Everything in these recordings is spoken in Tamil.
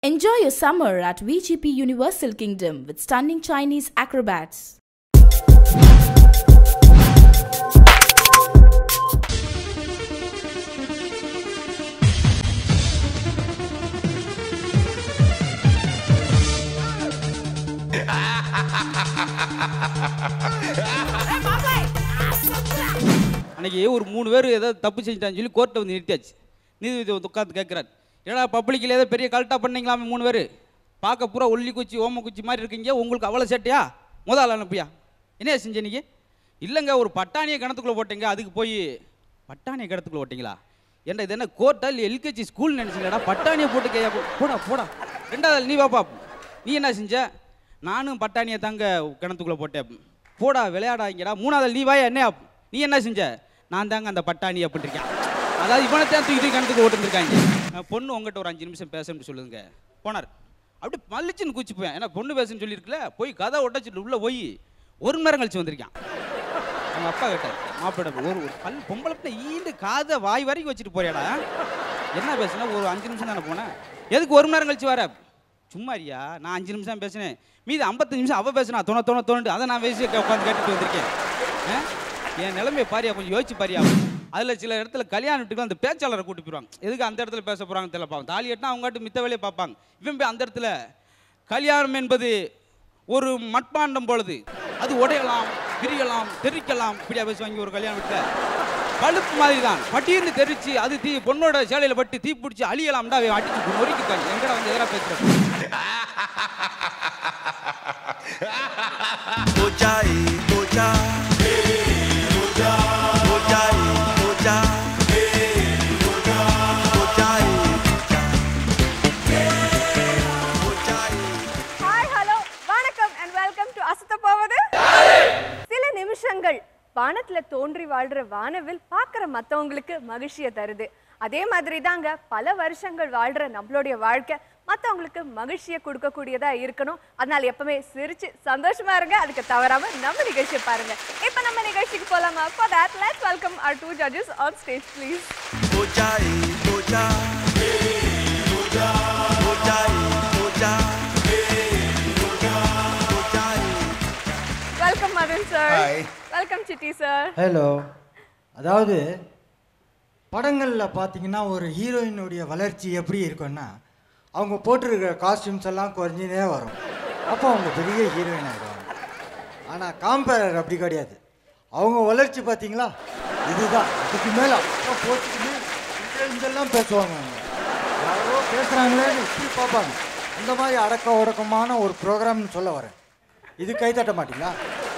Enjoy your summer at VGP Universal Kingdom with stunning Chinese acrobats. அன்னைக்கு ஒரு மூணு பேர் ஏதாவது தப்பு செஞ்சிட்டான்னு சொல்லி கோர்ட்டை வந்து நிறுத்தியாச்சு நீதிபதி வந்து உட்காந்து கேட்குறாரு ஏடா பப்ளிக்கில் ஏதோ பெரிய கல்ட்டா பண்ணீங்களாமே மூணு பேர் பார்க்க பூரா ஒல்லி குச்சி ஓம குச்சி மாதிரி இருக்கீங்க உங்களுக்கு அவ்வளோ சேட்டையா முதல்ல அனுப்பியா என்ன செஞ்ச நீங்க இல்லைங்க ஒரு பட்டாணியை கிணத்துக்குள்ளே போட்டீங்க அதுக்கு போய் பட்டாணியை கிணத்துக்குள்ளே போட்டிங்களா என்ன இது என்ன கோர்ட்டா இல்லை எல்கேஜி ஸ்கூல் நினச்சிங்களாடா பட்டாணியை போட்டு கையா போடா போடா ரெண்டாவது ஆள் நீ வாப்பா நீ என்ன செஞ்ச நானும் பட்டாணியை தாங்க கிணத்துக்குள்ளே போட்டேன் போடா விளையாடாங்கடா மூணாவது ஆள் நீ வாயா என்ன நீ என்ன செஞ்ச நான் தாங்க அந்த பட்டாணி அப்படின்னு இருக்கேன் அதாவது இவனை தான் தூக்கி தூக்கி கிணத்துக்கு ஓட்டுருந்துருக்காங்க பொண்ணு உங்ககிட்ட ஒரு அஞ்சு நிமிஷம் பேசணும்னு சொல்லுங்க போனார் அப்படி மல்லிச்சுன்னு கூச்சி போயேன் ஏன்னா பொண்ணு பேசுன்னு சொல்லியிருக்கல போய் கதை ஒட்டச்சிட்டு உள்ளே போய் ஒரு மணி நேரம் கழிச்சு வந்திருக்கான் அவங்க அப்பா கேட்டார் மாப்பிள்ள ஒரு ஒரு பல் பொம்பளை பிள்ளை ஈண்டு காதை வாய் வரைக்கும் வச்சுட்டு போறியாடா என்ன பேசுனா ஒரு அஞ்சு நிமிஷம் தானே போனேன் எதுக்கு ஒரு மணி நேரம் கழிச்சு வர சும்மாரியா நான் அஞ்சு நிமிஷம் பேசினேன் மீதி ஐம்பத்தஞ்சு நிமிஷம் அவ பேசினா தொண தொண தோணுட்டு அதை நான் பேசி உட்காந்து கேட்டுட்டு வந்திருக்கேன் ஆ? என் நிலைமையை பாரியா கொஞ்சம் யோசிச்சு பாரியா அதில் சில இடத்துல கல்யாண வீட்டுக்கு அந்த பேச்சாளரை கூட்டி போயிடுவாங்க எதுக்கு அந்த இடத்துல பேச போகிறாங்க தெரியல பார்ப்பாங்க தாலி கட்டினா அவங்ககிட்ட மித்த வேலையை பார்ப்பாங்க இவன் போய் அந்த இடத்துல கல்யாணம் என்பது ஒரு மட்பாண்டம் பொழுது அது உடையலாம் பிரியலாம் தெரிக்கலாம் இப்படியா பேசுவாங்க ஒரு கல்யாண வீட்டில் பழுப்பு மாதிரி தான் பட்டீர்னு தெரிச்சு அது தீ பொண்ணோட சேலையில் பட்டு தீ பிடிச்சி அழியலாம்டா அவன் அடிச்சு நொறுக்கிட்டாங்க எங்கடா வந்து எதிராக பேசுகிறேன் Ojai, oja. Ojai, oja. Ojai, ojai. Hi hello வணக்கம் அண்ட் வெல்கம் டு அசத்த போவது சில நிமிஷங்கள் வானத்துல தோன்றி வாழ்ற வானவில் பார்க்குற மத்தவங்களுக்கு மகிழ்ச்சியை தருது அதே மாதிரி தாங்க பல வருஷங்கள் வாழ்ற நம்மளுடைய வாழ்க்கை மத்தவங்களுக்கு மகிழ்ச்சியை கொடுக்கக்கூடியதா இருக்கணும் அதனால எப்பவுமே சிரிச்சு சந்தோஷமா இருங்க அதுக்கு தவறாம நம்ம நிகழ்ச்சியை பாருங்க இப்போ நம்ம நிகழ்ச்சிக்கு போலாமா for that let's welcome our two judges on stage please Ojai, oja. Ojai, oja. Ojai. Welcome Madan sir Hi. Welcome Chitti sir hello அதாவது படங்களில் பார்த்தீங்கன்னா ஒரு ஹீரோயினுடைய வளர்ச்சி எப்படி இருக்கும்னா அவங்க போட்டிருக்கிற காஸ்டியூம்ஸ் எல்லாம் குறைஞ்சினே வரும் அப்போ அவங்க பெரிய ஹீரோயின் ஆகிடுவாங்க ஆனால் காம்பேரர் அப்படி கிடையாது அவங்க வளர்ச்சி பார்த்தீங்களா இதுதான் இதுக்கு மேலே அப்போ போட்டுக்கிட்டு இங்க இங்கெல்லாம் பேசுவாங்க அவங்க யாரோ பேசுகிறாங்களேன்னு இப்படி பார்ப்பாங்க அந்த மாதிரி அடக்க ஒடுக்கமான ஒரு ப்ரோக்ராம்னு சொல்ல வரேன் இது கை தட்ட மாட்டீங்களா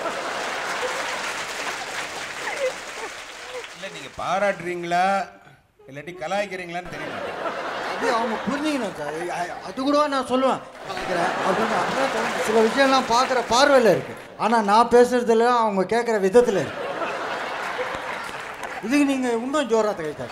இல்லை நீங்கள் பாராட்டுறீங்களா இல்லாட்டி கலாய்க்கிறீங்களான்னு தெரிய மாட்டேங்குது அது அவங்க புரிஞ்சுக்கணும் சார் அ- அது கூட நான் சொல்லுவேன் பார்க்குறேன் அப்படின்னு அதான் தோணுது. சில விஷயம்லாம் பார்க்குற பார்வையில் இருக்கு ஆனால் நான் பேசுறதுல அவங்க கேட்குற விதத்தில் இருக்கு இதுக்கு நீங்கள் இன்னும் ஜோராக கைத்தாரு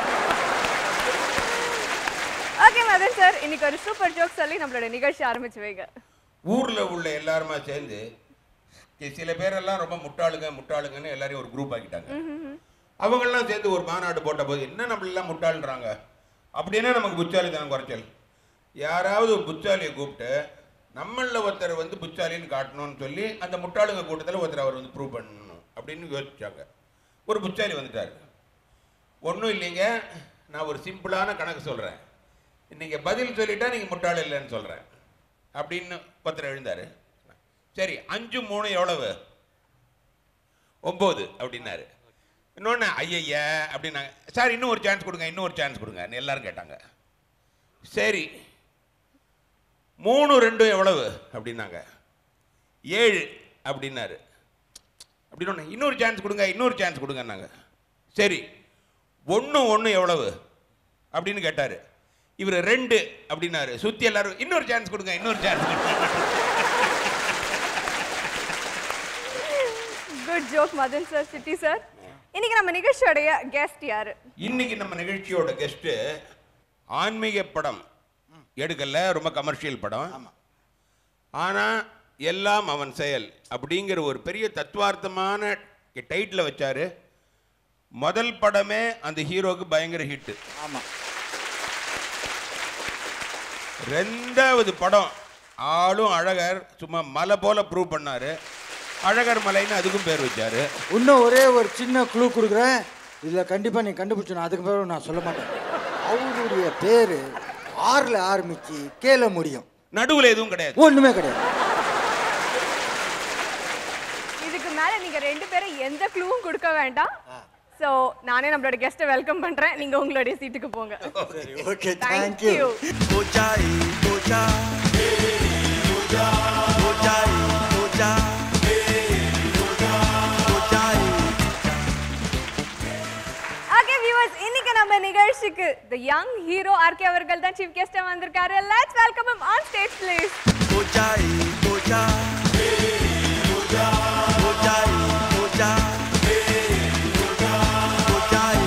ஓகே மதன் சார் இன்னைக்கு ஒரு சூப்பர் ஜோக் சொல்லி நம்மளோட நிகழ்ச்சி ஆரம்பிச்சு வைங்க ஊரில் உள்ள எல்லாருமா சேர்ந்து இ- சில பேரெல்லாம் ரொம்ப முட்டாளுங்க முட்டாளுங்கன்னு எல்லாரையும் ஒரு குரூப் ஆக்கிட்டாங்க அவங்கெல்லாம் சேர்ந்து ஒரு மாநாடு போட்ட போது என்ன நம்மளெல்லாம் முட்டாள்ன்றாங்க அப்படின்னா நமக்கு புத்தாலித்தனம் குறைச்சல் யாராவது ஒரு புத்தாலியை கூப்பிட்டு நம்மளில் ஒருத்தர் வந்து புத்தாலின்னு காட்டணும்னு சொல்லி அந்த முட்டாளுங்க கூட்டத்தில் ஒருத்தர் அவர் வந்து ப்ரூவ் பண்ணணும் அப்படின்னு யோசிச்சாங்க ஒரு புத்தாலி வந்துட்டார் ஒன்றும் இல்லைங்க நான் ஒரு சிம்பிளான கணக்கு சொல்கிறேன் நீங்கள் பதில் சொல்லிட்டா நீங்கள் முட்டாள் இல்லைன்னு சொல்கிறேன் அப்படின்னு ஒருத்தர் எழுந்தார் சரி அஞ்சு மூணு எவ்வளவு ஒம்பது அப்படின்னாரு இன்னொன்று ஐயய்ய அப்படின்னாங்க சார் இன்னும் ஒரு சான்ஸ் கொடுங்க இன்னும் ஒரு சான்ஸ் கொடுங்க எல்லாரும் கேட்டாங்க சரி மூணு ரெண்டும் எவ்வளவு அப்படின்னாங்க ஏழு அப்படின்னாரு அப்படின்னு ஒன்று இன்னொரு சான்ஸ் கொடுங்க இன்னொரு சான்ஸ் கொடுங்கன்னாங்க சரி ஒன்று ஒன்று எவ்வளவு அப்படின்னு கேட்டார் இவர் ரெண்டு அப்படின்னாரு சுற்றி எல்லாரும் இன்னொரு சான்ஸ் கொடுங்க இன்னொரு சான்ஸ் கொடுங்க good joke Madan sir Chitti sir இன்னைக்கு நம்ம நிகழ்ச்சியோடைய கெஸ்ட் யாரு இன்னைக்கு நம்ம நிகழ்ச்சியோட கெஸ்ட்டு ஆன்மீக படம் எடுக்கல ரொம்ப கமர்ஷியல் படம் ஆனால் எல்லாம் அவன் செயல் அப்படிங்கிற ஒரு பெரிய தத்துவார்த்தமான டைட்டில் வச்சாரு முதல் படமே அந்த ஹீரோக்கு பயங்கர ஹிட்டு ஆமாம் ரெண்டாவது படம் ஆளும் அழகர் சும்மா மலை போல ப்ரூவ் பண்ணாரு அழகர் மலைன்னு அதுக்கும் பேர் வச்சாரு இன்னும் ஒரே ஒரு சின்ன க்ளூ கொடுக்குறேன் இதில் கண்டிப்பாக நீ கண்டுபிடிச்சணும் அதுக்கு பிறகு நான் சொல்ல மாட்டேன் அவருடைய பேர் ஆறில் ஆரம்பிச்சு கேள முடியும் நடுவுல எதுவும் கிடையாது ஒன்றுமே கிடையாது இதுக்கு மேல நீங்க ரெண்டு பேரும் எந்த க்ளூவும் கொடுக்க வேண்டாம் சோ நானே நம்மளோட கெஸ்ட்டை வெல்கம் பண்றேன் நீங்க உங்களுடைய சீட்டுக்கு போங்க okay thank you thank you Ujai, ujai, ujai, ujai, ujai. Okay viewers இன்னைக்கு நம்ம நிகழ்ச்சிக்கு தி யங் ஹீரோ ஆர்கே அவர்கள் தான் சீஃப் கெஸ்டா வந்திருக்காரு let's welcome him on stage please Ujai, ujai, ujai, ujai, ujai.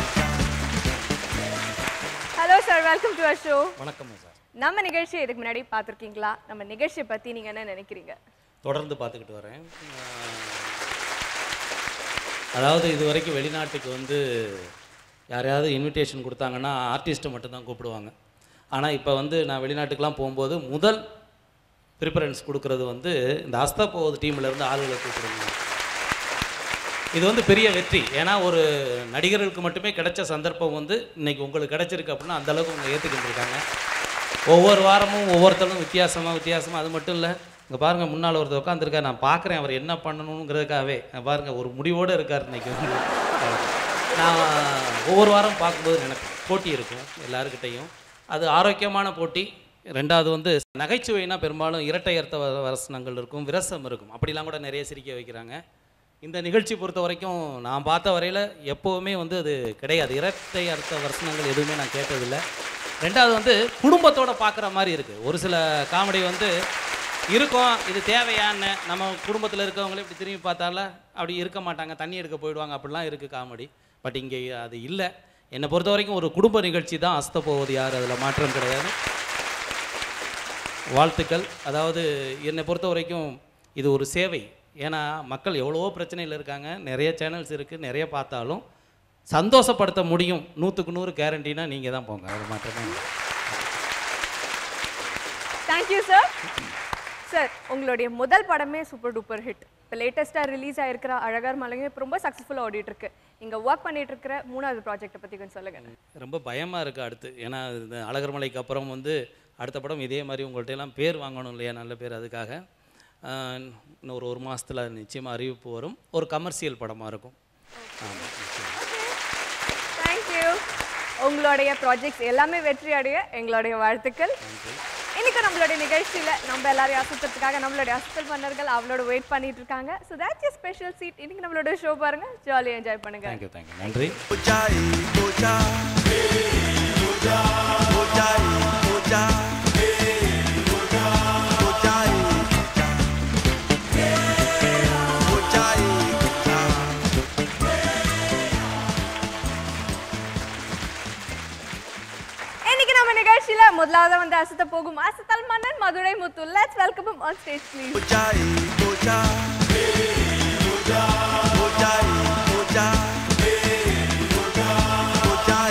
Hello sir welcome to our show வணக்கம் சார் நம்ம நிகழ்ச்சியை இதுக்கு முன்னாடி பார்த்துருக்கீங்களா நம்ம நிகழ்ச்சியை பத்தி நீங்க என்ன நினைக்கிறீங்க தொடர்ந்து பார்த்துக்கிட்டு வரேன் ஆஹ், அதாவது இது வரைக்கும் வெளிநாட்டுக்கு வந்து யாரையாவது இன்விடேஷன் கொடுத்தாங்கன்னா ஆர்டிஸ்ட்டை மட்டும்தான் கூப்பிடுவாங்க ஆனால் இப்போ வந்து நான் வெளிநாட்டுக்கெலாம் போகும்போது முதல் ப்ரிஃபரன்ஸ் கொடுக்கறது வந்து இந்த அஸ்தா போவது டீம்லேருந்து ஆளுகளை கூப்பிடுங்க இது வந்து பெரிய வெற்றி ஏன்னா ஒரு நடிகர்களுக்கு மட்டுமே கிடைச்ச சந்தர்ப்பம் வந்து இன்னைக்கு உங்களுக்கு கிடைச்சிருக்கு அப்படின்னா அந்த அளவுக்கு அவங்க ஏற்றுக்கிட்டு இருக்காங்க ஒவ்வொரு வாரமும் ஒவ்வொருத்தரும் வித்தியாசமாக வித்தியாசமாக அது மட்டும் இல்லை இங்கே பாருங்கள் முன்னால் ஒருத்தர் உட்காந்துருக்கார் நான் பார்க்குறேன் அவர் என்ன பண்ணணுங்கிறதுக்காகவே இங்க பாருங்க ஒரு முடிவோடு இருக்கார் இன்னைக்கு வந்து நான் ஒவ்வொரு வாரம் பார்க்கும்போது எனக்கு போட்டி இருக்கும் எல்லாருக்கிட்டையும் அது ஆரோக்கியமான போட்டி ரெண்டாவது வந்து நகைச்சுவைனா பெரும்பாலும் இரட்டை அர்த்த வ- வசனங்கள் இருக்கும் விரசம் இருக்கும் அப்படிலாம் கூட நிறைய சிரிக்க வைக்கிறாங்க இந்த நிகழ்ச்சி பொறுத்த வரைக்கும் நான் பார்த்த வரையில் எப்போவுமே வந்து அது கிடையாது இரட்டை அர்த்த வசனங்கள் எதுவுமே நான் கேட்டதில்லை ரெண்டாவது வந்து குடும்பத்தோட பார்க்குற மாதிரி இருக்குது ஒரு சில காமெடி வந்து இருக்கும் இது தேவையான்னு நம்ம குடும்பத்தில் இருக்கவங்களே இப்படி திரும்பி பார்த்தால அப்படி இருக்க மாட்டாங்க தண்ணி எடுக்க போயிடுவாங்க அப்படிலாம் இருக்குது காமெடி பட் இங்கே அது இல்லை என்னை பொறுத்த வரைக்கும் ஒரு குடும்ப நிகழ்ச்சி தான் அஸ்த போவது யார் அதில் மாற்றம் கிடையாது வாழ்த்துக்கள் அதாவது என்னை பொறுத்த வரைக்கும் இது ஒரு சேவை ஏன்னா மக்கள் எவ்வளவோ பிரச்சனையில் இருக்காங்க நிறைய சேனல்ஸ் இருக்குது நிறைய பார்த்தாலும் சந்தோஷப்படுத்த முடியும் நூற்றுக்கு நூறு கேரண்டினா நீங்கள் தான் போங்க அது மாற்றமே இல்லை தேங்க்யூ சார் சார் உங்களுடைய முதல் படமே சூப்பர் டூப்பர் ஹிட் இப்போ லேட்டஸ்ட்டாக ரிலீஸ் ஆயிருக்கிற அழகர் மலையும் இப்போ ரொம்ப சக்ஸஸ்ஃபுல்லாக ஓடிட்டு இருக்கு இங்கே ஒர்க் பண்ணிட்டு இருக்கிற மூணாவது ப்ராஜெக்ட்டை பற்றி கொஞ்சம் சொல்லுங்க ரொம்ப பயமாக இருக்குது அடுத்து ஏன்னா இந்த அழகர் மலைக்கு அப்புறம் வந்து அடுத்த படம் இதே மாதிரி உங்கள்ட்ட எல்லாம் பேர் வாங்கணும் இல்லையா நல்ல பேர் அதுக்காக ஆஹ், இன்னும் ஒரு ஒரு மாதத்தில் நிச்சயமாக அறிவிப்பு வரும் ஒரு கமர்ஷியல் படமாக இருக்கும் ஆமாம் தேங்க்யூ உங்களுடைய ப்ராஜெக்ட்ஸ் எல்லாமே வெற்றி அடைய எங்களுடைய வாழ்த்துக்கள் இன்னைக்கு நம்மளுடைய நிகழ்ச்சியில நம்ம எல்லாரையும் அசுத்தத்துக்காக நம்மளுடைய அசுத்தல் மன்னர்கள் அவளோட வெயிட் பண்ணிட்டு இருக்காங்க so that's a special seat இன்னைக்கு நம்மளோட ஷோ பாருங்க ஜாலியாக என்ஜாய் பண்ணுங்க தேங்க்யூ தேங்க்யூ நன்றி Ujai, ujai, ujai, ujai, ujai, ujai, ujai. இன்னைக்கு நம்ம நிகழ்ச்சியில முதலாவது வந்து அசுத்த போகும் அசுத்தல் மன்னன் Madurai Muthu let's welcome on stage please Ujai, ujai, ujai, ujai, ujai, ujai.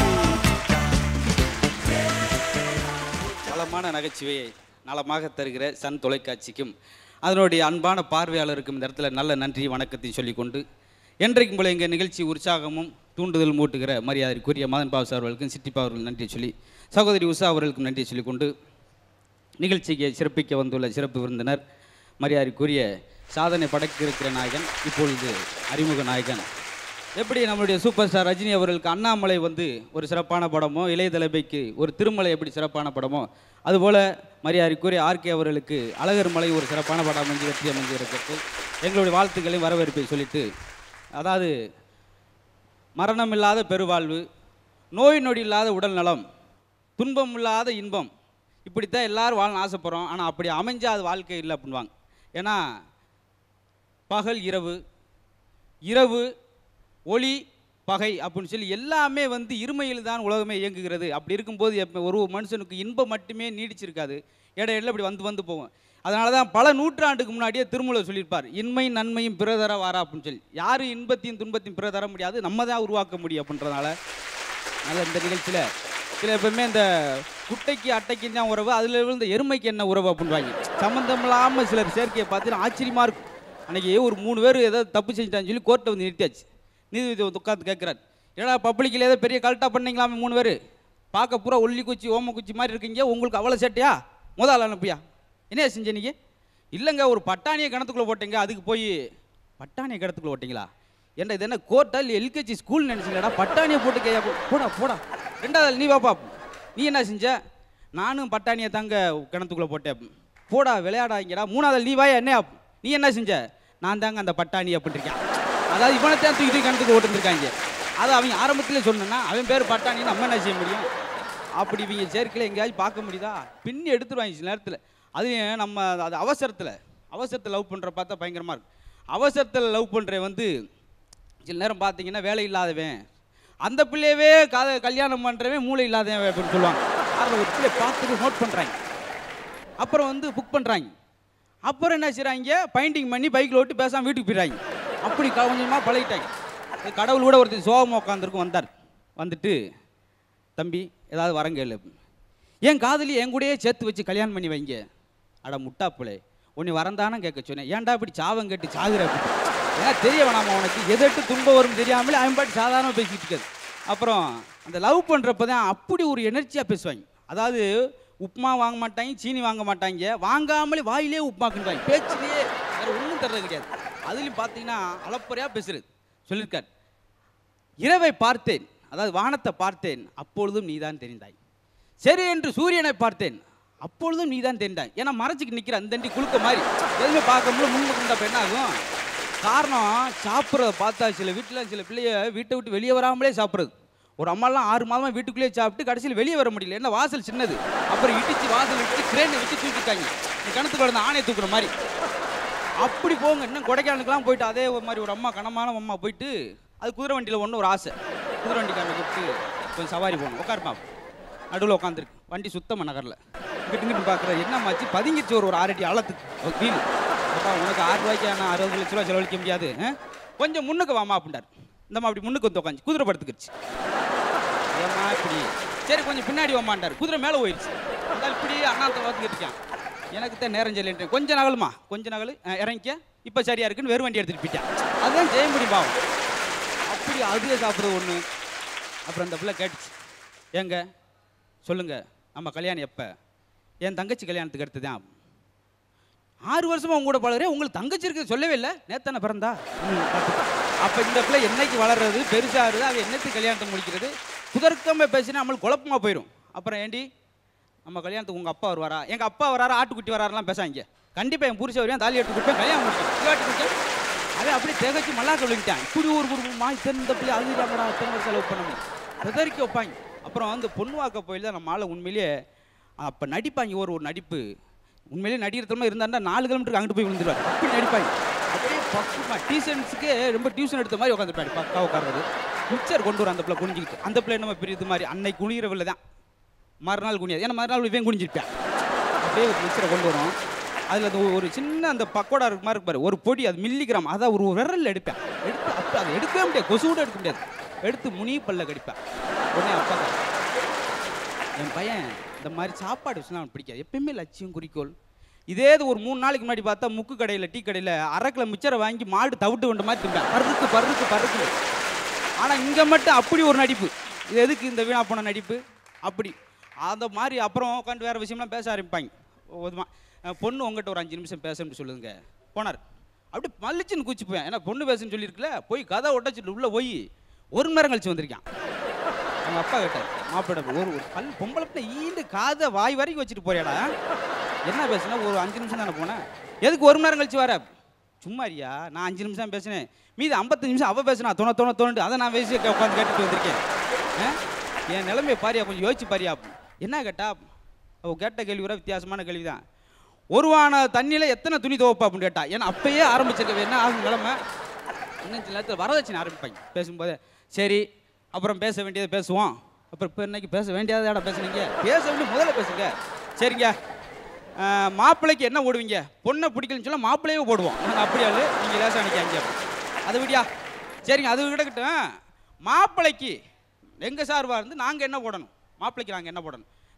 நலமான நகைச்சுவையை நலமாக தருகிற சன் தொலைக்காட்சிக்கும் அதனுடைய அன்பான பார்வையாளருக்கும் இந்த இடத்துல நல்ல நன்றி வணக்கத்தை சொல்லிக்கொண்டு என்றைக்கும் போல எங்கள் நிகழ்ச்சி உற்சாகமும் தூண்டுதல் மூட்டுகிற மரியாதைக்குரிய மதன் பாபு சார் அவர்களுக்கும் சிட்டிப்பா அவர்கள் நன்றி சொல்லி சகோதரி உஷா அவர்களுக்கும் நன்றி சொல்லிக்கொண்டு நிகழ்ச்சிக்கு சிறப்பிக்க வந்துள்ள சிறப்பு விருந்தினர் மரியாதைக்குரிய சாதனை படைக்க இருக்கிற நாயகன் இப்பொழுது அறிமுக நாயகன் எப்படி நம்மளுடைய சூப்பர் ஸ்டார் ரஜினி அவர்களுக்கு அண்ணாமலை வந்து ஒரு சிறப்பான படமோ இளைய தலைமைக்கு ஒரு திருமலை எப்படி சிறப்பான படமோ அதுபோல் மரியாதைக்குரிய ஆர்கே அவர்களுக்கு அழகர் மலை ஒரு சிறப்பான படம் அமைஞ்சு வெற்றி அமைஞ்சு இருக்கிறது எங்களுடைய வாழ்த்துக்களை வரவேற்பை சொல்லிட்டு அதாவது மரணமில்லாத பெருவாழ்வு நோய் நொடி இல்லாத உடல் நலம் துன்பம் இல்லாத இன்பம் இப்படித்தான் எல்லாரும் வாழ ஆசைப்படுறோம் ஆனால் அப்படி அமைஞ்சா அது வாழ்க்கை இல்லை அப்படின்வாங்க ஏன்னா பகல் இரவு இரவு ஒளி பகை அப்படின்னு சொல்லி எல்லாமே வந்து இருமையில் தான் உலகமே இயங்குகிறது அப்படி இருக்கும்போது எப்ப ஒரு மனுஷனுக்கு இன்பம் மட்டுமே நீடிச்சிருக்காது இடையில இப்படி வந்து வந்து போகும் அதனால தான் பல நூற்றாண்டுக்கு முன்னாடியே திருமூலர் சொல்லியிருப்பார் இன்மை நன்மையும் பிறதர வாரா அப்படின்னு சொல்லி யாரும் இன்பத்தையும் துன்பத்தையும் பிற தர முடியாது நம்ம தான் உருவாக்க முடியும் அப்படின்றதுனால அதனால் இந்த நிகழ்ச்சியில் சில எப்பவுமே இந்த குட்டைக்கு அட்டைக்கு தான் உறவு அதில் விழுந்த எருமைக்கு என்ன உறவு அப்படின்வாங்க சம்மந்தம் இல்லாமல் சிலர் சேர்க்கையை பார்த்துட்டு ஆச்சரியமாக இருக்கும் அன்னைக்கு ஒரு மூணு பேர் ஏதாவது தப்பு செஞ்சிட்டான்னு சொல்லி கோர்ட்டை வந்து நிறுத்தியாச்சு நீதிபதி வந்து உட்காந்து கேட்குறாரு ஏடா பப்ளிக்கில் ஏதோ பெரிய கல்ட்டா பண்ணீங்களாமே மூணு பேர் பார்க்க பூரா ஒல்லி குச்சி ஓம குச்சி மாதிரி இருக்கீங்க உங்களுக்கு அவ்வளோ சேட்டையா முதல்ல அனுப்பியா என்ன செஞ்ச நீங்க இல்லைங்க ஒரு பட்டாணியை கிணத்துக்குள்ளே போட்டீங்க அதுக்கு போய் பட்டாணியை கிணத்துக்குள்ளே போட்டிங்களா என்ன இது என்ன கோர்ட்டா இல்லை எல்கேஜி ஸ்கூல் நினச்சிங்களாடா பட்டாணியை போட்டு கையா போடா போடா ரெண்டாவது ஆள் நீ வாப்பா நீ என்ன செஞ்ச நானும் பட்டாணியை தாங்க கிணத்துக்குள்ளே போட்டேன் போடா விளையாடாங்கடா மூணாவது ஆள் நீ வாயா என்ன நீ என்ன செஞ்ச நான் தாங்க அந்த பட்டாணி அப்படின்றிருக்கேன் அதாவது இவனை தான் தூக்கி தூக்கி கிணத்துக்கு ஓட்டுருக்காங்க அது அவங்க ஆரம்பத்திலே சொன்னா அவன் பேர் பட்டாணி நம்ம என்ன செய்ய முடியும் அப்படி இவங்க சேர்க்கையில் எங்கேயாச்சும் பார்க்க முடியுதா பின்னி எடுத்துருவாங்க சில நேரத்தில் அதுவும் நம்ம அது அவசரத்தில் அவசரத்தில் லவ் பண்ணுற பார்த்தா பயங்கரமாக இருக்கும் அவசரத்தில் லவ் பண்ணுற வந்து சில நேரம் பார்த்தீங்கன்னா வேலை இல்லாதவன் அந்த பிள்ளையவே காத கல்யாணம் பண்ணுறவன் மூளை இல்லாதவன் அப்படின்னு சொல்லுவாங்க அதில் ஒரு பிள்ளை பார்த்துட்டு நோட் பண்ணுறாங்க அப்புறம் வந்து புக் பண்ணுறாங்க அப்புறம் என்ன செய்கிறாங்க பைண்டிங் பண்ணி பைக்கில் ஓட்டி பேசாமல் வீட்டுக்கு போயிடுறாங்க அப்படி க- கொஞ்சமாக பழகிட்டாங்க அது கடவுள் கூட ஒருத்தர் சோகமாக உட்காந்துருக்கும் வந்தார் வந்துட்டு தம்பி ஏதாவது வரங்க என் காதலி என் கூடயே சேர்த்து வச்சு கல்யாணம் பண்ணி வைங்க அட முட்டாப்புளே உன்னை வரந்தானே கேட்க சொன்னேன் ஏன்டா இப்படி சாவம் கேட்டு சாகுற அப்படி ஏன்னா தெரிய வேணாமா உனக்கு எதிர்த்து துன்பம் வரும் தெரியாமலே அவன் பாட்டு சாதாரணமாக பேசிக்கிட்டு இருக்காது அப்புறம் அந்த லவ் பண்ணுறப்ப தான் அப்படி ஒரு எனர்ஜியாக பேசுவாங்க அதாவது உப்புமா வாங்க மாட்டாங்க சீனி வாங்க மாட்டாங்க வாங்காமலே வாயிலே உப்புமா கிண்டுவாங்க பேச்சிலேயே வேறு ஒன்றும் தர்றது கிடையாது அதுலேயும் பார்த்தீங்கன்னா அளப்பறையாக பேசுறது சொல்லியிருக்காரு இரவை பார்த்தேன் அதாவது வானத்தை பார்த்தேன் அப்பொழுதும் நீதான் தெரிந்தாய் சரி என்று சூரியனை பார்த்தேன் அப்பொழுதும் நீதான் தெரிந்தாய் ஏன்னா மறைச்சிக்கு நிற்கிற அந்த தண்டி குளுக்க மாதிரி எதுவுமே பார்க்க முடியல முன்னுக்கு இருந்தால் என்ன ஆகும் காரணம் சாப்பிட்றத பார்த்தா சில வீட்டில் சில பிள்ளைய வீட்டை விட்டு வெளியே வராமலே சாப்பிட்றது ஒரு அம்மாலாம் ஆறு மாதமா வீட்டுக்குள்ளேயே சாப்பிட்டு கடைசியில் வெளியே வர முடியல ஏன்னா வாசல் சின்னது அப்புறம் இடிச்சு வாசல் இடிச்சு கிரேனை வச்சு தூக்கிட்டாங்க இந்த கிணத்துக்குள்ள இருந்த ஆணையை தூக்குற மாதிரி அப்படி போங்க இன்னும் கொடைக்கானலுக்குலாம் போயிட்டு அதே ஒரு மாதிரி ஒரு அம்மா கனமான அம்மா போயிட்டு அது குதிரை வண்டியில் ஒன்று ஒரு ஆசை குதிரை வண்டிக்காரனை கூப்பிட்டு கொஞ்சம் சவாரி போகணும் உட்காருப்பா நடுவில் உட்காந்துருக்கு வண்டி சுத்தமாக நகரில் இங்கிட்டு இங்கிட்டு பார்க்குற என்னம்மாச்சு பதுங்கிருச்சு ஒரு ஒரு ஆறடி ஆழத்துக்கு வீல் அப்பா உனக்கு ஆறு ரூபாய்க்கு நான் அறுபது லட்ச ரூபா செலவழிக்க முடியாது ஆ? கொஞ்சம் முன்னுக்கு வாமா அப்படின்ட்டார் இந்தம்மா அப்படி முன்னுக்கு வந்து உட்காந்து குதிரை படுத்துக்கிடுச்சு ஏம்மா இப்படி சரி கொஞ்சம் பின்னாடி வாமாண்டார் குதிரை மேலே போயிடுச்சு அந்த இப்படி அண்ணாத்த பார்த்துக்கிட்டு இருக்கான் எனக்கு தான் நேரம் சரியில்லைன்ட்டு கொஞ்சம் நகலுமா கொஞ்சம் நகலு அஹ், இறங்கிக்க இப்போ சரியா இருக்குன்னு வெறும் வண்டி எடுத்துட்டு போயிட்டான் அதுதான் ஜெய முடியும் பாவம் அப்படி அதுவே சாப்பிட்றது ஒன்று அப்புறம் அந்த பிள்ளை கேட்டுச்சு ஏங்க சொல்லுங்க நம்ம கல்யாணம் எப்போ என் தங்கச்சி கல்யாணத்துக்கு அடுத்து தான் ஆறு வருஷமா உங்க கூட பழகுறேன் உங்களுக்கு தங்கச்சி இருக்கு சொல்லவே இல்லை நேத்தானே பிறந்தா ம், பார்த்துக்கோ. அப்ப இந்த பிள்ளை என்னைக்கு வளர்றது பெருசாகுது அது என்னத்துக்கு கல்யாணத்தை முடிக்கிறது குதர்க்கமாக பேசினா நம்மளுக்கு குழப்பமா போயிடும் அப்புறம் ஏண்டி நம்ம கல்யாணத்துக்கு உங்க அப்பா வருவாரா எங்க அப்பா வராரா ஆட்டுக்குட்டி வராரெல்லாம் பேசாங்க கண்டிப்பா என் புருஷன் வருவேன் தாலி எடுத்து கொடுப்பேன் கல்யாணம் முடிக்கும் இவாட்டி முடிக்கும் அவன் அப்படியே திகச்சு மல்லாக்க விழுங்கிட்டான் இப்படி ஒரு குடும்பமா இத்தனை இந்த பிள்ளை அது இல்லாமடா இத்தனை வருஷம் செலவு பண்ண முடியும் பெதறிக்க வைப்பாங்க அப்புறம் வந்து பொண்ணு வாக்க போயில் தான் நம்ம ஆளை உண்மையிலேயே அப்போ நடிப்பாங்க ஒரு ஒரு நடிப்பு உண்மையிலேயே நடிக்கிறதுமா இருந்தாருன்னா நாலு கிலோமீட்டருக்கு அங்கிட்டு போய் விழுந்துருவார் அப்படி நடிப்பாங்க அப்படியே பக்குமா டியூஷன்ஸுக்கு ரொம்ப டியூஷன் எடுத்த மாதிரி உட்காந்துருப்பாரு பக்கா உட்கார்றது மிக்சர் கொண்டு வரும் அந்த பிள்ளை குனிஞ்சிக்கிட்டு அந்த பிள்ளை நம்ம பெரிய இது மாதிரி அன்னைக்கு குனிகிறவில்லை தான் மறுநாள் குனியாது ஏன்னா மறுநாள் இவன் குனிஞ்சிருப்பேன் அப்படியே ஒரு மிக்சரை கொண்டு வரும் அதில் அது ஒரு சின்ன அந்த பக்கோடா இருக்கு மாதிரி இருப்பாரு ஒரு பொடி அது மில்லிகிராம் அதை ஒரு விரலில் எடுப்பேன் எடுத்து அப்போ அதை எடுக்கவே முடியாது கொசு கூட எடுக்க முடியாது எடுத்து முனி பல்ல கடிப்பேன் உடனே அப்பா தான், என் பையன் இந்த மாதிரி சாப்பாடு விஷயம் அவனுக்கு பிடிக்காது எப்பயுமே லட்சியம் குறிக்கோள் இதே இது ஒரு மூணு நாளைக்கு முன்னாடி பார்த்தா முக்கு கடையில் டீ கடையில் அரை கிலோ மிச்சரை வாங்கி மாடு தவிட்டு வந்த மாதிரி திம்பேன் பருக்கு பருக்கு பருக்கு ஆனால் இங்கே மட்டும் அப்படி ஒரு நடிப்பு இது எதுக்கு இந்த வீணா போன நடிப்பு அப்படி அந்த மாதிரி அப்புறம் உட்காந்து வேறு விஷயம்லாம் பேச ஆரம்பிப்பாங்க போதுமா அஹ் பொண்ணு உங்ககிட்ட ஒரு அஞ்சு நிமிஷம் பேசணும்னு சொல்லுங்க போனார் அப்படி மல்லிச்சுன்னு கூச்சி போயேன் ஏன்னா பொண்ணு பேசுன்னு சொல்லியிருக்கல போய் கதை ஒட்டச்சிட்டு உள்ளே போய் ஒரு மணி நேரம் கழிச்சு வந்திருக்கான் அவங்க அப்பா கேட்டார் மாப்பிள்ள ஒரு ஒரு பல் பொம்பளை பிள்ளை ஈண்டு காதை வாய் வரைக்கும் வச்சுட்டு போறியாடா என்ன பேசுனா ஒரு அஞ்சு நிமிஷம் தானே போனேன் எதுக்கு ஒரு மணி நேரம் கழிச்சு வர சும்மாரியா நான் அஞ்சு நிமிஷம் பேசினேன் மீதி ஐம்பத்தஞ்சு நிமிஷம் அவள் பேசினா தொண தொண தோண்டு அதை நான் பேசி உட்காந்து கேட்டுட்டு வந்திருக்கேன் ஆ? என் நிலைமையை பாரியா கொஞ்சம் யோசிச்சு பாரியா என்ன கேட்டா அவ கேட்ட கேள்வி கூட வித்தியாசமான கேள்வி தான் ஒருவான தண்ணியில் எத்தனை துணி துவைப்பா அப்படின்னு கேட்டா ஏன்னா அப்பயே ஆரம்பிச்சிருக்க என்ன ஆகும் நிலைமை இன்னும் சில நேரத்தில் வரதட்சணை ஆரம்பிப்பாங்க பேசும்போது சரி அப்புறம் பேச வேண்டியதை பேசுவோம் அப்புறம் இப்போ இன்னைக்கு பேச வேண்டியதை பேசுனீங்க பேச வேண்டிய முதல்ல பேசுங்க சரிங்க ஆஹ், மாப்பிள்ளைக்கு என்ன போடுவீங்க பொண்ணை பிடிக்கலன்னு சொல்ல மாப்பிள்ளையே போடுவோம் நாங்கள் அப்படியா நீங்கள் லேசாக நினைக்காங்க அது விடியா சரிங்க அது கிடக்கட்டும் மாப்பிள்ளைக்கு எங்கள் சார்பாக இருந்து நாங்கள் என்ன போடணும் மாப்பிள்ளைக்கு நாங்கள் என்ன போடணும்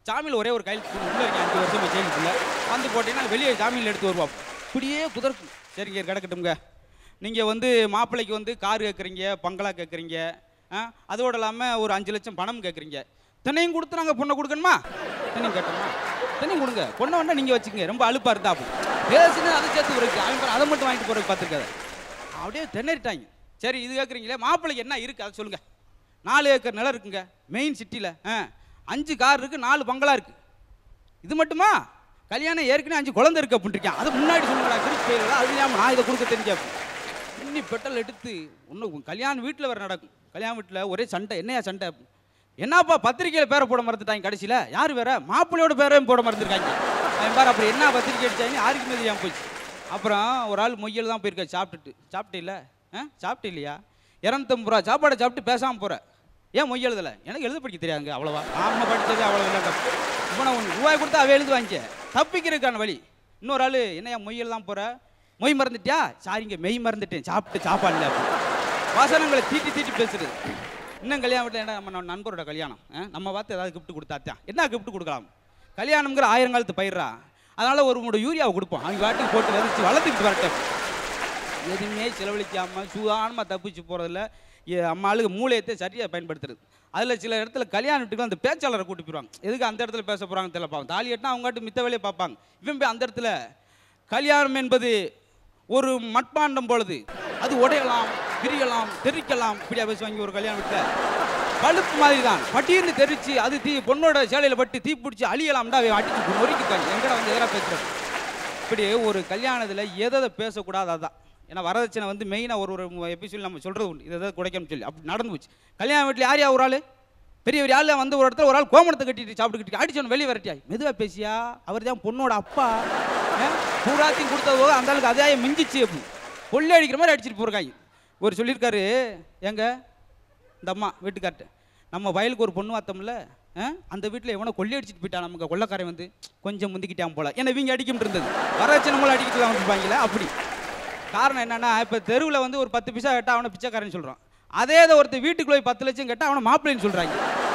ஜாமீனில் ஒரே ஒரு கையில் உள்ள இருக்கேன் அஞ்சு வருஷம் ஜெயிலுக்குள்ள வந்து போட்டீங்கன்னா வெளியே ஜாமீனில் எடுத்து வருவோம் இப்படியே குதிர்க்கும் சரிங்க கிடக்கட்டும்ங்க நீங்கள் வந்து மாப்பிள்ளைக்கு வந்து கார் கேட்குறீங்க பங்களா கேட்குறீங்க ஆ அதோடு இல்லாமல் ஒரு அஞ்சு லட்சம் பணம் கேட்குறீங்க தினையும் கொடுத்து நாங்கள் பொண்ணை கொடுக்கணுமா தினையும் கேட்டோமா தினையும் கொடுங்க பொண்ணை வேணா நீங்கள் வச்சுக்கங்க ரொம்ப அலுப்பாக இருந்தா அப்படி பேசுன்னு அதை சேர்த்து இருக்கு அவன் பாரு, அதை மட்டும் வாங்கிட்டு போகிறதுக்கு பார்த்துருக்காத அப்படியே திணறிட்டாங்க சரி இது கேட்குறீங்களே மாப்பிள்ளைக்கு என்ன இருக்குது அதை சொல்லுங்கள் நாலு ஏக்கர் நிலம் இருக்குங்க மெயின் சிட்டியில் ஆ அஞ்சு கார் இருக்குது நாலு பங்களா இருக்குது இது மட்டுமா கல்யாணம் ஏற்கனவே அஞ்சு குழந்தை இருக்கு அப்படின்ட்டு அது முன்னாடி சொல்லுங்களா திருப்பி போயிடலாம் அது இல்லாமல் நான் இதை கொடுக்க தெரிஞ்சேன் இன்னி பெட்டல் எடுத்து இன்னும் கல்யாணம் வீட்டில் வேறு நடக்கும் கல்யாண வீட்டில் ஒரே சண்டை என்னையா சண்டை என்னப்பா பத்திரிக்கையில் பேரை போட மறந்துட்டாங்க கடைசியில் யார் வேற மாப்பிள்ளையோட பேரையும் போட மறந்துருக்காங்க அவன் பாரு அப்புறம் என்ன பத்திரிக்கை அடிச்சாங்க யாருக்குமே தெரியாமல் போச்சு அப்புறம் ஒரு ஆள் மொய்யல் தான் போயிருக்கா சாப்பிட்டுட்டு சாப்பிட்டு இல்லை ஆ சாப்பிட்டு இல்லையா இரநூத்தம்பது ரூபா சாப்பாடை சாப்பிட்டு பேசாமல் போகிற ஏன் மொய் எழுதலை எனக்கு எழுத படிக்க தெரியாதுங்க அவ்வளோவா நாம படித்தது அவ்வளோ இல்லைங்க இப்போ நான் உனக்கு ரூபாய் கொடுத்தா அவ எழுது வாங்கிக்க தப்பிக்கிறதுக்கான வழி இன்னொரு ஆள் என்னையா மொய் எழுதாம போகிற மொய் மறந்துட்டியா சாரிங்க மெய் மறந்துட்டேன் சாப்பிட்டு சாப்பாடு இல்லை வாசனங்களை தீட்டி தீட்டி பேசுறது இன்னும் கல்யாணம் வீட்டில் என்ன நம்ம நம்ம நண்பரோட கல்யாணம் ஆ? நம்ம பார்த்து ஏதாவது கிஃப்ட் கொடுத்தாத்தான் என்ன கிஃப்ட் கொடுக்கலாம் கல்யாணம்ங்கிற ஆயிரங்காலத்து பயிரா அதனால ஒரு மூணு யூரியாவை கொடுப்போம் அவங்க வாட்டுக்கு போட்டு விதைச்சு வளர்த்துக்கிட்டு வரட்டும் எதுவுமே செலவழிக்காம சுகானமாக தப்பிச்சு போகிறதில்ல அம்மா ஆளுக்கு மூளையத்தை சரியாக பயன்படுத்துறது அதில் சில இடத்துல கல்யாண வீட்டுக்கு அந்த பேச்சாளரை கூட்டி போயிடுவாங்க எதுக்கு அந்த இடத்துல பேச போகிறாங்க தெரியல பார்ப்பாங்க தாலி கட்டினா அவங்ககிட்ட மித்த வேலையை பார்ப்பாங்க இவன் போய் அந்த இடத்துல கல்யாணம் என்பது ஒரு மட்பாண்டம் பொழுது அது உடையலாம் விரியலாம் தெரிக்கலாம் இப்படியா பேசுவாங்க ஒரு கல்யாண வீட்டில் பழுப்பு மாதிரி தான் பட்டீர்னு தெரிச்சு அது தீ பொண்ணோட சேலையில் பட்டு தீ பிடிச்சி அழியலாம்டா அவன் அடிச்சு நொறுக்கிட்டாங்க எங்கடா வந்து எதிராக பேசுகிறேன் இப்படி ஒரு கல்யாணத்தில் எதை பேசக்கூடாது அதான் ஏன்னா வரதட்சணை வந்து மெயினாக ஒரு ஒரு எபிசோட் நம்ம சொல்கிறது உண்டு இதை எதாவது குடைக்கணும்னு சொல்லி அப்படி நடந்து போச்சு கல்யாண வீட்டில் யார் யா ஒரு ஆள் பெரிய பெரிய ஆள் வந்து ஒரு இடத்துல ஒரு ஆள் கோமணத்தை கட்டிட்டு சாப்பிட்டுக்கிட்டு அடிச்சவன் வெளியே வரட்டியா மெதுவாக பேசியா அவர் தான் பொண்ணோட அப்பா ஆ? பூராத்தையும் கொடுத்தது போக அந்த ஆளுக்கு அதே மிஞ்சிச்சு அப்படி கொள்ளை அடிக்கிற மாதிரி அடிச்சிட்டு போயிருக்காங்க ஒரு சொல்லியிருக்காரு எங்க இந்த அம்மா வீட்டுக்கார்ட்ட நம்ம வயலுக்கு ஒரு பொண்ணு பார்த்தோம்ல ஆ? அந்த வீட்டில் எவனோ கொள்ளை அடிச்சிட்டு போயிட்டான் நமக்கு கொள்ளக்காரன் வந்து கொஞ்சம் முந்திக்கிட்டான் போல ஏன்னா இவங்க அடிக்கிட்டு இருந்தது வரட்சி நம்மள அடிக்கலாம் வந்துருப்பாங்களே அப்படி காரணம் என்னன்னா இப்போ தெருவில் வந்து ஒரு பத்து பைசா கேட்டால் அவனை பிச்சைக்காரன் சொல்கிறான் அதே இதை ஒருத்தர் வீட்டுக்குள்ள போய் பத்து லட்சம் கேட்டால் அவனை மாப்பிள்ளைன்னு சொல்கிறாங்க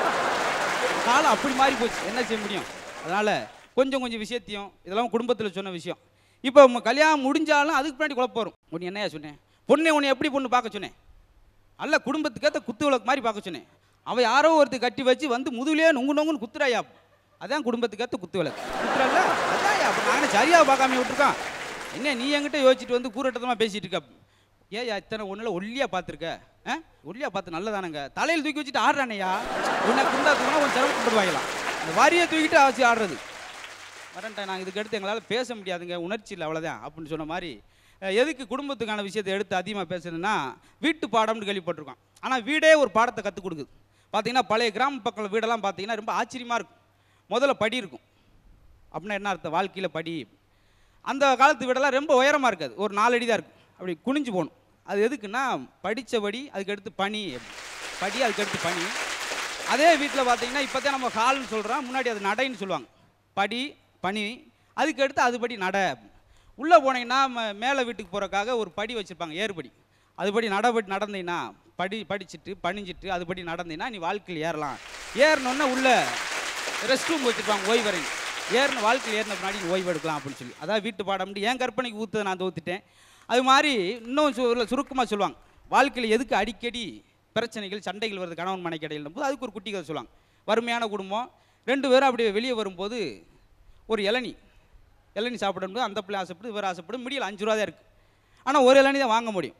காலம் அப்படி மாறி போச்சு என்ன செய்ய முடியும் அதனால் கொஞ்சம் கொஞ்சம் விஷயத்தையும் இதெல்லாம் குடும்பத்தில் சொன்ன விஷயம் இப்போ உங்க கல்யாணம் முடிஞ்சாலும் அதுக்கு பின்னாடி குழப்பம் வரும் உன்னை என்னையா சொன்னேன் பொண்ணை உன்னை எப்படி பொண்ணு பார்க்க சொன்னேன் அல்ல குடும்பத்துக்கேற்ற குத்து விளக்கு மாதிரி பார்க்க சொன்னேன் அவன் யாரோ ஒருத்தர் கட்டி வச்சு வந்து முதுகுலயே நொங்கு நொங்குன்னு குத்துறாயா அதான் குடும்பத்துக்கேற்ற குத்து விளக்கு குத்துறல்ல அதான் அப்போ நானே சரியாக பார்க்காம விட்டுருக்கான் என்ன நீ என்கிட்ட யோசிச்சுட்டு வந்து கூரட்டத்தமாக பேசிட்டு இருக்க ஏயா இத்தனை ஒன்றில் ஒல்லியாக பார்த்துருக்க ஆ ஒல்லியாக பார்த்து நல்லதானங்க தலையில் தூக்கி வச்சுட்டு ஆடுறானையா உன்னை குண்டா தூக்கினா கொஞ்சம் சிரமப்பட்டு வாங்கலாம் அந்த வரியை தூக்கிட்டு ஆச்சு ஆடுறது வரேன்ட்டேன் நான் இதுக்கு அடுத்து எங்களால் பேச முடியாதுங்க உணர்ச்சி இல்லை அவ்வளோதான் அப்படின்னு சொன்ன மாதிரி அஹ், எதுக்கு குடும்பத்துக்கான விஷயத்தை எடுத்து அதிகமாக பேசுறதுன்னா வீட்டு பாடம்னு கேள்விப்பட்டிருக்கோம் ஆனால் வீடே ஒரு பாடத்தை கற்றுக் கொடுக்குது பார்த்தீங்கன்னா பழைய கிராம பக்கம் வீடெல்லாம் பார்த்தீங்கன்னா ரொம்ப ஆச்சரியமாக இருக்கும் முதல்ல படி இருக்கும் அப்படின்னா என்ன அர்த்தம் வாழ்க்கையில் படி அந்த காலத்து வீடெல்லாம் ரொம்ப உயரமாக இருக்காது ஒரு நாலடி தான் இருக்கும் அப்படி குனிஞ்சு போகணும் அது எதுக்குன்னா படித்தபடி அதுக்கடுத்து பனி படி அதுக்கடுத்து பனி அதே வீட்டில் பார்த்தீங்கன்னா இப்போ தான் நம்ம ஹால்னு சொல்கிறோம் முன்னாடி அது நடைன்னு சொல்லுவாங்க படி பனி அதுக்கடுத்து அதுபடி நடை உள்ளே போனீங்கன்னா ம- மேலே வீட்டுக்கு போகிறக்காக ஒரு படி வச்சுருப்பாங்க ஏறுபடி அதுபடி நடபடி நடந்தீங்கன்னா படி படிச்சுட்டு பணிஞ்சிட்டு அதுபடி நடந்தீங்கன்னா நீ வாழ்க்கையில் ஏறலாம் ஏறணுன்னா உள்ள ரெஸ்ட் ரூம் வச்சுருப்பாங்க ஓய்வறை ஏறின வாழ்க்கையில் ஏறின பின்னாடி நீ ஓய்வு எடுக்கலாம் அப்படின்னு சொல்லி அதான் வீட்டு பாடம் என் கற்பனைக்கு ஊற்றுதை நான் தோத்துட்டேன் அது மாதிரி இன்னும் சு சுருக்கமாக சொல்லுவாங்க வாழ்க்கையில் எதுக்கு அடிக்கடி பிரச்சனைகள் சண்டைகள் வருது கணவன் மனைக்கடையில் போது அதுக்கு ஒரு குட்டி கதை சொல்லுவாங்க வறுமையான குடும்பம் ரெண்டு பேரும் அப்படியே வெளியே வரும்போது ஒரு இளநி இளநி சாப்பிடும்போது அந்த பிள்ளை ஆசைப்படு இவர் ஆசைப்படும் முடியல அஞ்சு ரூபா தான் இருக்குது ஆனால் ஒரு இளநி தான் வாங்க முடியும்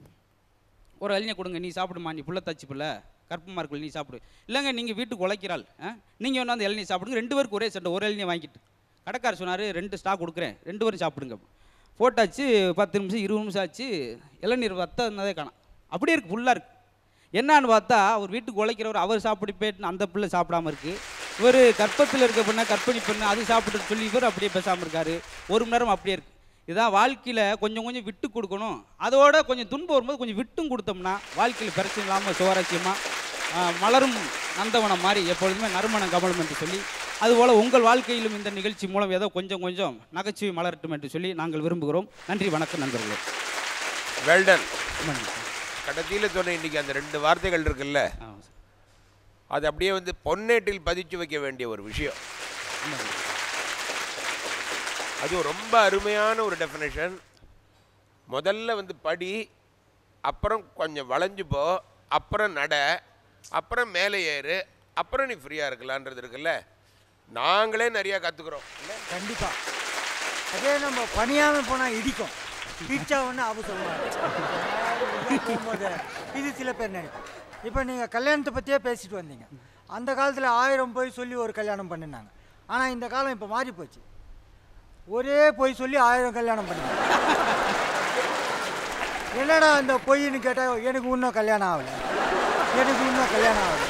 ஒரு இளநியை கொடுங்க நீ சாப்பிடுமா நீ புள்ள தச்சு புள்ள கற்பமாக இருக்குல்ல நீ சாப்பிடு இல்லைங்க நீங்கள் வீட்டுக்கு உழைக்கிறாள் நீங்கள் வேணா அந்த இளநீ சாப்பிடுங்க ரெண்டு பேருக்கு ஒரே சண்டை ஒரு இளநியை வாங்கிட்டு கடைக்காரர் சொன்னார் ரெண்டு ஸ்டாக் கொடுக்குறேன் ரெண்டு பேரும் சாப்பிடுங்க போட்டாச்சு பத்து நிமிஷம் இருபது நிமிஷம் ஆச்சு இளநீர் வத்தனதே காணோம் அப்படியே இருக்குது ஃபுல்லாக இருக்குது என்னான்னு பார்த்தா அவர் வீட்டுக்கு உழைக்கிறவர் அவர் சாப்பிட்டு போயிட்டு அந்த பிள்ளை சாப்பிடாம இருக்கு இவர் கற்பத்தில் இருக்க பொண்ணை கற்பனை பண்ணு அது சாப்பிட்டு சொல்லி இவர் அப்படியே பேசாமல் இருக்காரு ஒரு மணி நேரம் அப்படியே இருக்கு இதான் வாழ்க்கையில் கொஞ்சம் கொஞ்சம் விட்டு கொடுக்கணும் அதோட கொஞ்சம் துன்பம் வரும்போது கொஞ்சம் விட்டும் கொடுத்தோம்னா வாழ்க்கையில் பிரச்சனை இல்லாமல் சுவாரஸ்யமாக மலரும் நந்தவனம் மாதிரி எப்பொழுதுமே நறுமணம் கமலம் என்று சொல்லி அதுபோல் உங்கள் வாழ்க்கையிலும் இந்த நிகழ்ச்சி மூலம் ஏதோ கொஞ்சம் கொஞ்சம் நகைச்சுவை மலரட்டும் என்று சொல்லி நாங்கள் விரும்புகிறோம் நன்றி வணக்கம் நண்பர்களே வெல்டன் ஆமாங்க சார். கடைசியில் சொன்ன இன்னைக்கு அந்த ரெண்டு வார்த்தைகள் இருக்குல்ல ஆமாம் சார் அது அப்படியே வந்து பொன்னேட்டில் பதிச்சு வைக்க வேண்டிய ஒரு விஷயம் அது ரொம்ப அருமையான ஒரு டெஃபினேஷன் முதல்ல வந்து படி அப்புறம் கொஞ்சம் வளைஞ்சு போ அப்புறம் நட அப்புறம் மேலே ஏறு அப்புறம் நீ ஃப்ரீயாக இருக்கலான்றது இருக்குல்ல நாங்களே நிறையா கற்றுக்குறோம் கண்டிப்பா அதே நம்ம பணியாம போனா இடிக்கும் இடிச்சா ஒன்று ஆபத்து சொல்லுவாங்க போகும்போது இது சில பேர் நினைக்கும் இப்போ நீங்கள் கல்யாணத்தை பற்றியே பேசிட்டு வந்தீங்க அந்த காலத்தில் ஆயிரம் போய் சொல்லி ஒரு கல்யாணம் பண்ணினாங்க ஆனால் இந்த காலம் இப்போ மாறி போச்சு ஒரே பொய் சொல்லி ஆயிரம் கல்யாணம் பண்ணுங்க என்னடா அந்த பொய்ன்னு கேட்டால் எனக்கு இன்னும் கல்யாணம் ஆகலை எனக்கு இன்னும் கல்யாணம் ஆகலை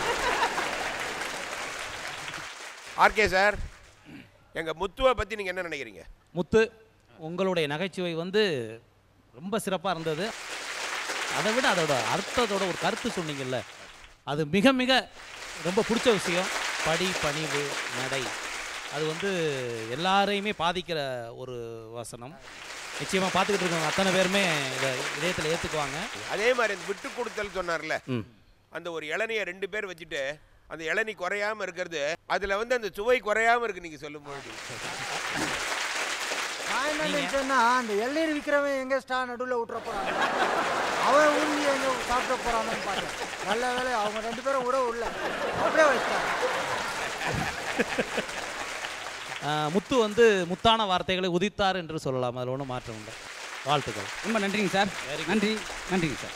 ஆர்கே சார் எங்கள் முத்துவை பற்றி நீங்கள் என்ன நினைக்கிறீங்க முத்து உங்களுடைய நகைச்சுவை வந்து ரொம்ப சிறப்பாக இருந்தது அதை விட அதோட அர்த்தத்தோட ஒரு கருத்து சொன்னீங்கல்ல அது மிக மிக ரொம்ப பிடிச்ச விஷயம் படி பணிவு நடை அது வந்து எல்லாரையுமே பாதிக்கிற ஒரு வசனம் நிச்சயமாக பார்த்துக்கிட்டு இருக்கவங்க அத்தனை பேருமே இதை இதயத்தில் ஏற்றுக்குவாங்க அதே மாதிரி அந்த விட்டு கொடுத்தல் சொன்னார்ல ம் அந்த ஒரு இளநியை ரெண்டு பேர் வச்சுட்டு அந்த இளநீ குறையாம இருக்கிறது அதுல வந்து அந்த சுவை குறையாம இருக்கு நீங்க சொல்லும் பொழுது நான் என்ன நினைச்சேன்னா அந்த இளநீர் விற்கிறவன் எங்க ஸ்டா நடுவில் விட்டுற போறான் அவன் ஊந்தி எங்க சாப்பிட போறான்னு பார்த்தேன் நல்ல வேலை அவங்க ரெண்டு பேரும் விட உள்ள அப்படியே வச்சிட்டாங்க ஆஹ் முத்து வந்து முத்தான வார்த்தைகளை உதித்தார் என்று சொல்லலாம் அதில் ஒன்றும் மாற்றம் இல்லை வாழ்த்துக்கள் ரொம்ப நன்றிங்க சார் நன்றி நன்றிங்க சார்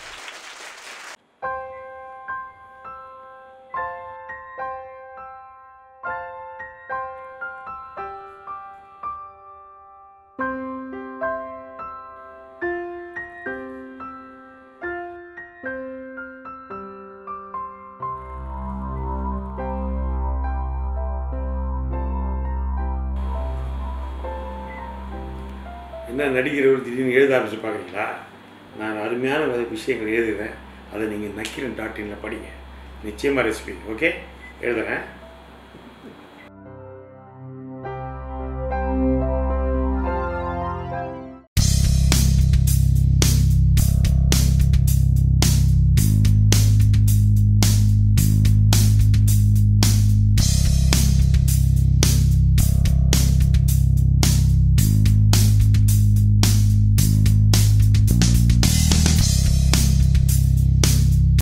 என்ன நடிகர்கள் திடீர்னு எழுத ஆரம்பிச்சு பார்க்குறீங்களா நான் அருமையான வித விஷயங்கள் எழுதுகிறேன் அதை நீங்கள் நக்கீரன் டாட் இனில் படிங்க நிச்சயமாக ரெசிபி ஓகே எழுதுகிறேன்